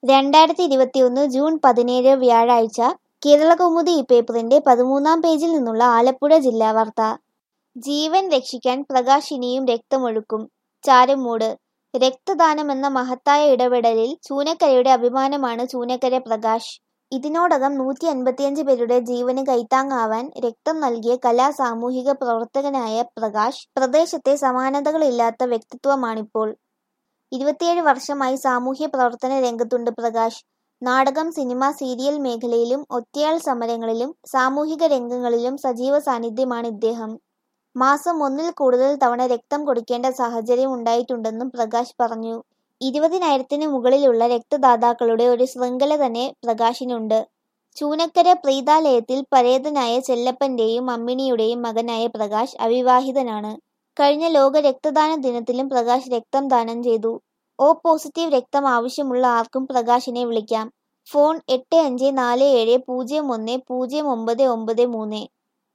രണ്ടായിരത്തി ഇരുപത്തിയൊന്ന് ജൂൺ പതിനേഴ് വ്യാഴാഴ്ച കേരളകൗമുദി ഈ പേപ്പറിന്റെ പതിമൂന്നാം പേജിൽ നിന്നുള്ള ആലപ്പുഴ ജില്ലാ വാർത്ത ജീവൻ രക്ഷിക്കാൻ പ്രകാശ് ഇനിയും രക്തമൊഴുക്കും ചാരുമൂട് രക്തദാനമെന്ന മഹത്തായ ഇടപെടലിൽ ചൂനക്കരയുടെ അഭിമാനമാണ് ചൂനക്കര പ്രകാശ് ഇതിനോടകം നൂറ്റി അൻപത്തിയഞ്ച് പേരുടെ ജീവന് കൈത്താങ്ങാവാൻ രക്തം നൽകിയ കലാ സാമൂഹിക പ്രവർത്തകനായ പ്രകാശ് പ്രദേശത്തെ സമാനതകളില്ലാത്ത വ്യക്തിത്വമാണിപ്പോൾ ഇരുപത്തിയേഴ് വർഷമായി സാമൂഹ്യ പ്രവർത്തന രംഗത്തുണ്ട് പ്രകാശ് നാടകം സിനിമ സീരിയൽ മേഖലയിലും ഒറ്റയാൾ സമരങ്ങളിലും സാമൂഹിക രംഗങ്ങളിലും സജീവ സാന്നിധ്യമാണ് ഇദ്ദേഹം മാസം ഒന്നിൽ കൂടുതൽ തവണ രക്തം കൊടുക്കേണ്ട സാഹചര്യം ഉണ്ടായിട്ടുണ്ടെന്നും പ്രകാശ് പറഞ്ഞു ഇരുപതിനായിരത്തിന് മുകളിലുള്ള രക്തദാതാക്കളുടെ ഒരു ശൃംഖല തന്നെ പ്രകാശിനുണ്ട് ചൂനക്കര പ്രീതാലയത്തിൽ പരേതനായ ചെല്ലപ്പന്റെയും അമ്മിണിയുടെയും മകനായ പ്രകാശ് അവിവാഹിതനാണ് കഴിഞ്ഞ ലോക രക്തദാന ദിനത്തിലും പ്രകാശ് രക്തം ദാനം ചെയ്തു ഒ പോസിറ്റീവ് രക്തം ആവശ്യമുള്ള ആർക്കും പ്രകാശിനെ വിളിക്കാം ഫോൺ എട്ട് അഞ്ച് നാല് ഏഴ് പൂജ്യം ഒന്ന് പൂജ്യം ഒമ്പത് ഒമ്പത് മൂന്ന്